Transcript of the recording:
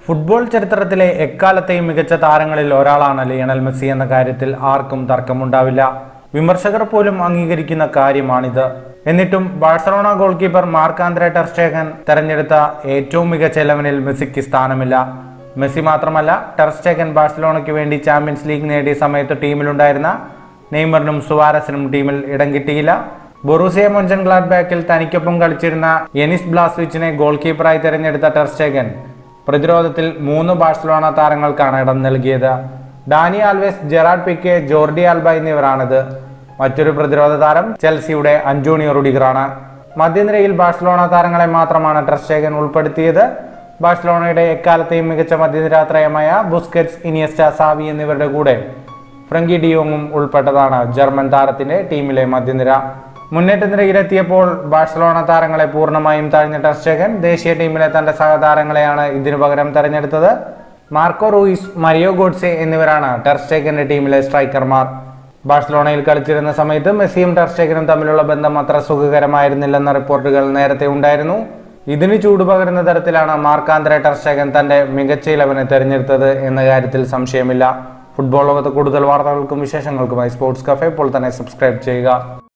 football ചരിത്രത്തിലെ എക്കാലത്തെയും മികച്ച താരങ്ങളിൽ ഒരാളാണ് ലിയണൽ മെസ്സി എന്ന കാര്യത്തിൽ ആർക്കും തർക്കമുണ്ടാവില്ല വിമർശകർ പോലും അംഗീകരിക്കുന്ന കാര്യമാണിത് എന്നിട്ടും Barcelona goal keeper Marc Andre ter Stegen തെരഞ്ഞെടുത്ത ഏറ്റവും മികച്ച ഇലവനിൽ മെസ്സിക്ക് സ്ഥാനമില്ല മെസ്സി മാത്രമല്ല ടെർസ്റ്റേഗൻ ബാഴ്സലോണയ്ക്ക് വേണ്ടി ചാമ്പ്യൻസ് ലീഗ് നേടിയ സമയത്ത് ടീമിലുണ്ടായിരുന്ന നെയ്മറിനും സുവാരസിനും ടീമിൽ ഇടം കിട്ടിയില്ല ബൊറൂസിയ മൊഞ്ചൻ ഗ്ലാഡ്ബാക്കിൽ തനിക്കൊപ്പം കളിച്ചിരുന്ന യെനിസ് ബ്ലാസ്വിച്ചിനെ ഗോൾ കീപ്പറായി തിരഞ്ഞെടുത്ത ടെർസ്റ്റേഗൻ പ്രതിരോധത്തിൽ മൂന്ന് ബാഴ്സലോണ താരങ്ങൾക്കാണ് ഇടം നൽകിയത് Dani Alves Gerard Pique Jordi Alba എന്നിവരാണിത് മറ്റൊരു പ്രതിരോധ താരം ചെൽസിയുടെ അഞ്ചോണിയോ റുഡിഗറാണ് മധ്യനിരയിൽ ബാഴ്സലോണ താരങ്ങളെ മാത്രമാണ് ടെർസ്റ്റേഗൻ ഉൾപ്പെടുത്തിയത് ബാഴ്സലോണയുടെ എക്കാലത്തെയും മികച്ച മധ്യനിരാത്രയമായ ബുസ്കറ്റ്സ് ഇനിയസ്റ്റ സാവി എന്നിവരുടെ കൂടെ ഫ്രങ്കി ഡിയോങ്ങും ഉൾപ്പെട്ടതാണ് ജർമ്മൻ താരത്തിന്റെ ടീമിലെ മധ്യനിര മുന്നേറ്റ നിരയിലെത്തിയപ്പോൾ ബാഴ്സലോണ താരങ്ങളെ പൂർണ്ണമായും തഴഞ്ഞ ടെർസ്റ്റേഗൻ ദേശീയ ടീമിലെ തന്റെ സഹതാരങ്ങളെയാണ് ഇതിനു പകരം തെരഞ്ഞെടുത്തത് മാർക്കോ റൂയിസ് മരിയോ ഗോഡ്സെ എന്നിവരാണ് ടെർസ്റ്റേഗന്റെ ടീമിലെ സ്ട്രൈക്കർമാർ ബാഴ്സലോണയിൽ കളിച്ചിരുന്ന സമയത്ത് മെസ്സിയും ടെർസ്റ്റേഗനും തമ്മിലുള്ള ബന്ധം അത്ര സുഖകരമായിരുന്നില്ലെന്ന റിപ്പോർട്ടുകൾ നേരത്തെ ഉണ്ടായിരുന്നു ഇതിന് ചൂട് പകരുന്ന തരത്തിലാണ് മാർക്കാന്തര ടെർസ്റ്റേഗൻ തന്റെ മികച്ച ഇലവനെ തെരഞ്ഞെടുത്തത് എന്ന കാര്യത്തിൽ സംശയമില്ല ഫുട്ബോൾ ലോകത്ത് കൂടുതൽ വാർത്തകൾക്കും വിശേഷങ്ങൾക്കുമായി സ്പോർട്സ് കഫേ ഇപ്പോൾ തന്നെ സബ്സ്ക്രൈബ് ചെയ്യുക